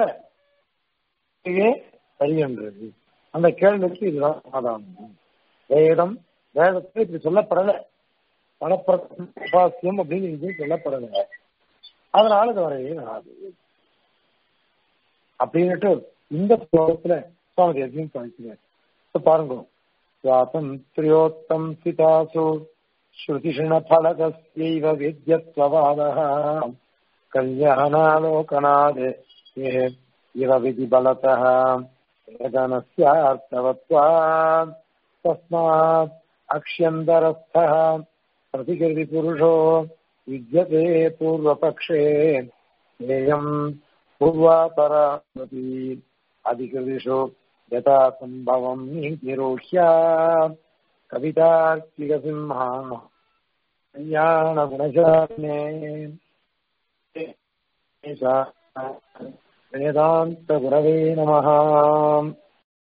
சரி என்றது அந்த கேள்விக்கு இதுதான் சமாதானம் வேதம் வேதத்தில் இப்படி சொல்லப்படல பணப்பிரசியம் அப்படின்னு இங்கே சொல்லப்படல அதனால இது வரவே வராது அப்படின்னுட்டு இந்த ஸ்லோகத்துல சுவாமி தேசியம் காமிக்கிறார் பாருங்க स्वातन्त्र्योत्तम् सितासु श्रुतिषणफलकस्यैव विद्यत्ववादः कल्याणालोकनाद् इव विधिबलतः वेदनस्यार्थवत्वा तस्मात् अक्ष्यन्तरस्थः प्रतिकृतिपुरुषो विद्यते पूर्वपक्षे ज्ञेयम् पूर्वापरामपि अधिकृतिषु यथा सम्भवम् निरोह्या कवितार्किकसिंहान् कल्याणगुणशालिने वेदान्तगुरवे नमः